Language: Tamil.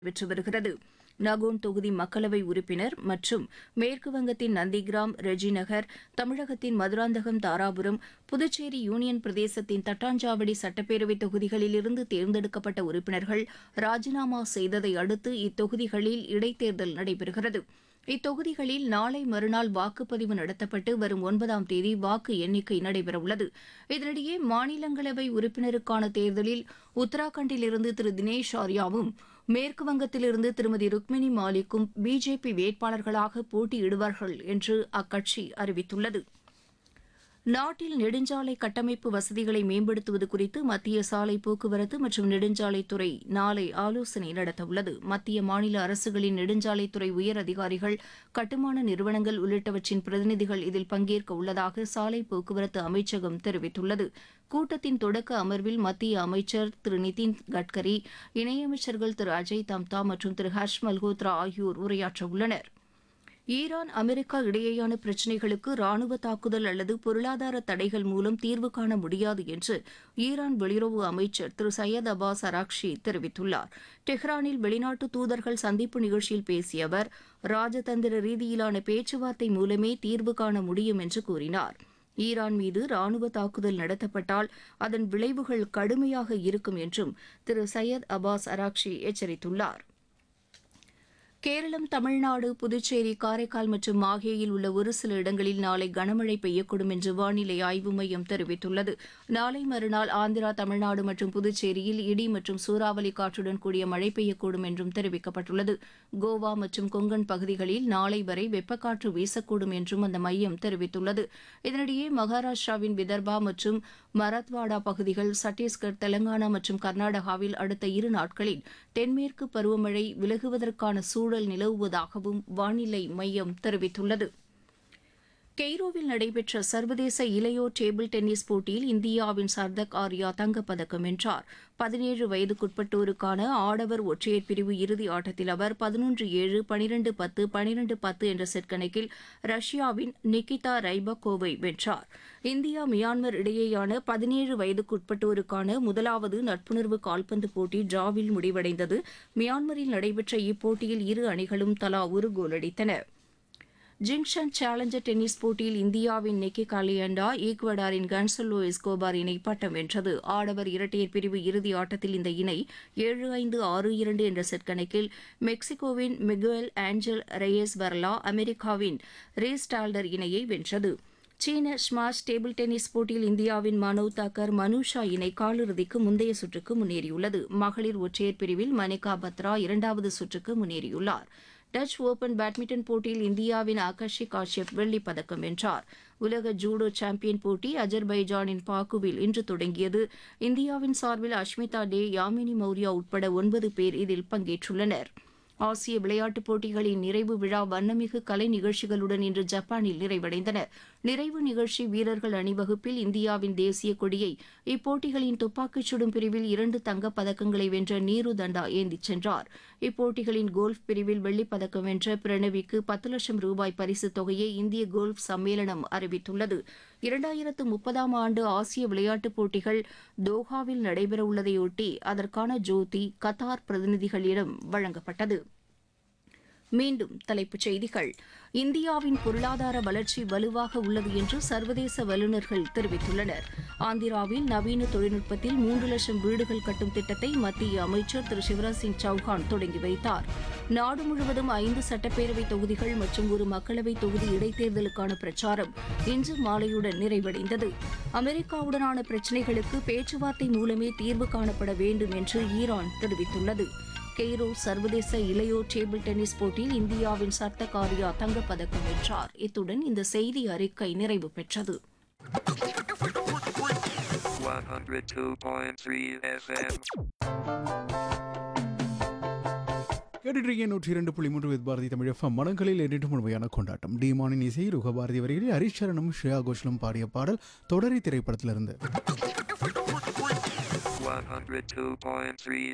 பெற்று வருகிறது நகோன் தொகுதி மக்களவை உறுப்பினர் மற்றும் மேற்கு வங்கத்தின் நந்திகிராம் ரெஜிநகர் தமிழகத்தின் மதுராந்தகம் தாராபுரம் புதுச்சேரி யூனியன் பிரதேசத்தின் தட்டாஞ்சாவடி சட்டப்பேரவை தொகுதிகளிலிருந்து தேர்ந்தெடுக்கப்பட்ட உறுப்பினர்கள் ராஜினாமா செய்ததை அடுத்து இத்தொகுதிகளில் இடைத்தேர்தல் நடைபெறுகிறது இத்தொகுதிகளில் நாளை மறுநாள் வாக்குப்பதிவு நடத்தப்பட்டு வரும் ஒன்பதாம் தேதி வாக்கு எண்ணிக்கை நடைபெறவுள்ளது இதனிடையே மாநிலங்களவை உறுப்பினருக்கான தேர்தலில் உத்தராகண்டிலிருந்து திரு தினேஷ் ஆர்யாவும் மேற்கு வங்கத்திலிருந்து திருமதி ருக்மினி மாலிக்கும் பிஜேபி வேட்பாளர்களாக போட்டியிடுவார்கள் என்று அக்கட்சி அறிவித்துள்ளது நாட்டில் நெடுஞ்சாலை கட்டமைப்பு வசதிகளை மேம்படுத்துவது குறித்து மத்திய சாலை போக்குவரத்து மற்றும் நெடுஞ்சாலைத்துறை நாளை ஆலோசனை நடத்தவுள்ளது மத்திய மாநில அரசுகளின் நெடுஞ்சாலைத்துறை உயர் அதிகாரிகள் கட்டுமான நிறுவனங்கள் உள்ளிட்டவற்றின் பிரதிநிதிகள் இதில் பங்கேற்க உள்ளதாக சாலை போக்குவரத்து அமைச்சகம் தெரிவித்துள்ளது கூட்டத்தின் தொடக்க அமர்வில் மத்திய அமைச்சர் திரு நிதின் கட்கரி இணையமைச்சர்கள் திரு அஜய் தம்தா மற்றும் திரு ஹர்ஷ் மல்ஹோத்ரா ஆகியோர் உரையாற்ற உள்ளனா் ஈரான் அமெரிக்கா இடையேயான பிரச்சினைகளுக்கு ராணுவ தாக்குதல் அல்லது பொருளாதார தடைகள் மூலம் தீர்வு காண முடியாது என்று ஈரான் வெளியுறவு அமைச்சர் திரு சையத் அப்பாஸ் அராக்ஷி தெரிவித்துள்ளார் டெஹ்ரானில் வெளிநாட்டு தூதர்கள் சந்திப்பு நிகழ்ச்சியில் பேசிய அவர் ராஜதந்திர ரீதியிலான பேச்சுவார்த்தை மூலமே தீர்வு காண முடியும் என்று கூறினார் ஈரான் மீது ராணுவ தாக்குதல் நடத்தப்பட்டால் அதன் விளைவுகள் கடுமையாக இருக்கும் என்றும் திரு சையத் அப்பாஸ் அராக்ஷி எச்சரித்துள்ளார் கேரளம் தமிழ்நாடு புதுச்சேரி காரைக்கால் மற்றும் மாஹேயில் உள்ள ஒரு சில இடங்களில் நாளை கனமழை பெய்யக்கூடும் என்று வானிலை ஆய்வு மையம் தெரிவித்துள்ளது நாளை மறுநாள் ஆந்திரா தமிழ்நாடு மற்றும் புதுச்சேரியில் இடி மற்றும் சூறாவளி காற்றுடன் கூடிய மழை பெய்யக்கூடும் என்றும் தெரிவிக்கப்பட்டுள்ளது கோவா மற்றும் கொங்கன் பகுதிகளில் நாளை வரை வெப்பக்காற்று வீசக்கூடும் என்றும் அந்த மையம் தெரிவித்துள்ளது இதனிடையே மகாராஷ்டிராவின் விதர்பா மற்றும் மராத்வாடா பகுதிகள் சத்தீஸ்கர் தெலங்கானா மற்றும் கர்நாடகாவில் அடுத்த இரு நாட்களில் தென்மேற்கு பருவமழை விலகுவதற்கான சூழல் நிலவுவதாகவும் வானிலை மையம் தெரிவித்துள்ளது கெய்ரோவில் நடைபெற்ற சர்வதேச இளையோர் டேபிள் டென்னிஸ் போட்டியில் இந்தியாவின் சர்தக் ஆர்யா தங்கப்பதக்கம் வென்றார் பதினேழு வயதுக்குட்பட்டோருக்கான ஆடவர் ஒற்றையர் பிரிவு இறுதி ஆட்டத்தில் அவர் பதினொன்று ஏழு பனிரெண்டு பத்து பனிரெண்டு பத்து என்ற செட் கணக்கில் ரஷ்யாவின் நிகிதா ரைபக்கோவை வென்றார் இந்தியா மியான்மர் இடையேயான பதினேழு வயதுக்குட்பட்டோருக்கான முதலாவது நட்புணர்வு கால்பந்து போட்டி டிராவில் முடிவடைந்தது மியான்மரில் நடைபெற்ற இப்போட்டியில் இரு அணிகளும் தலா ஒரு கோல் அடித்தன ஜிங்ஷன் சேலஞ்சர் டென்னிஸ் போட்டியில் இந்தியாவின் நிக்கி காலியண்டா ஈக்வடாரின் கன்சலோ எஸ்கோபார் இணை பட்டம் வென்றது ஆடவர் இரட்டையர் பிரிவு இறுதி ஆட்டத்தில் இந்த இணை ஏழு ஐந்து ஆறு இரண்டு என்ற செட் கணக்கில் மெக்சிகோவின் மிகுவல் ஆஞ்சல் ரெயஸ் வர்லா அமெரிக்காவின் ரீஸ் டால்டர் இணையை வென்றது சீன ஸ்மாஷ் டேபிள் டென்னிஸ் போட்டியில் இந்தியாவின் மனோவ் தாக்கர் மனுஷா இணை காலிறுதிக்கு முந்தைய சுற்றுக்கு முன்னேறியுள்ளது மகளிர் ஒற்றையர் பிரிவில் மணிகா பத்ரா இரண்டாவது சுற்றுக்கு முன்னேறியுள்ளார் டச் ஓபன் பேட்மிண்டன் போட்டியில் இந்தியாவின் ஆகாஷி காஷ்யப் வெள்ளிப் பதக்கம் வென்றார் உலக ஜூடோ சாம்பியன் போட்டி அஜர்பைஜானின் பாக்குவில் இன்று தொடங்கியது இந்தியாவின் சார்பில் அஷ்மிதா டே யாமினி மௌரியா உட்பட ஒன்பது பேர் இதில் பங்கேற்றுள்ளனர் ஆசிய விளையாட்டுப் போட்டிகளின் நிறைவு விழா வண்ணமிகு கலை நிகழ்ச்சிகளுடன் இன்று ஜப்பானில் நிறைவடைந்தன நிறைவு நிகழ்ச்சி வீரர்கள் அணிவகுப்பில் இந்தியாவின் தேசிய கொடியை இப்போட்டிகளின் துப்பாக்கிச் சுடும் பிரிவில் இரண்டு தங்கப் பதக்கங்களை வென்ற நீரு தண்டா ஏந்திச் சென்றார் இப்போட்டிகளின் கோல்ஃப் பிரிவில் வெள்ளிப் பதக்கம் வென்ற பிரணவிக்கு பத்து லட்சம் ரூபாய் பரிசுத் தொகையை இந்திய கோல்ஃப் சம்மேளனம் அறிவித்துள்ளது இரண்டாயிரத்து முப்பதாம் ஆண்டு ஆசிய விளையாட்டுப் போட்டிகள் தோஹாவில் நடைபெறவுள்ளதையொட்டி அதற்கான ஜோதி கத்தார் பிரதிநிதிகளிடம் வழங்கப்பட்டது மீண்டும் தலைப்புச் செய்திகள் இந்தியாவின் பொருளாதார வளர்ச்சி வலுவாக உள்ளது என்று சர்வதேச வல்லுநர்கள் தெரிவித்துள்ளனர் ஆந்திராவில் நவீன தொழில்நுட்பத்தில் மூன்று லட்சம் வீடுகள் கட்டும் திட்டத்தை மத்திய அமைச்சர் திரு சிவராஜ் சிங் சௌஹான் தொடங்கி வைத்தார் நாடு முழுவதும் ஐந்து சட்டப்பேரவை தொகுதிகள் மற்றும் ஒரு மக்களவை தொகுதி இடைத்தேர்தலுக்கான பிரச்சாரம் இன்று மாலையுடன் நிறைவடைந்தது அமெரிக்காவுடனான பிரச்சினைகளுக்கு பேச்சுவார்த்தை மூலமே தீர்வு காணப்பட வேண்டும் என்று ஈரான் தெரிவித்துள்ளது கெய்ரோ சர்வதேச இளையோர் டேபிள் டென்னிஸ் போட்டியில் இந்தியாவின் சர்தக் ஆர்யா தங்கப்பதக்கம் வென்றார் இத்துடன் இந்த செய்தி அறிக்கை நிறைவு பெற்றது 102.3 FM. கேட்டுட்டு நூற்றி இரண்டு புள்ளி மூன்று வித் பாரதி தமிழ் எஃப்எம் மனங்களில் என்றும் முழுமையான கொண்டாட்டம் டீமானின் இசை ருகபாரதி வரையில் ஹரிச்சரணும் ஸ்ரேயா கோஷலும் பாடிய பாடல் தொடரி திரைப்படத்திலிருந்து 102.3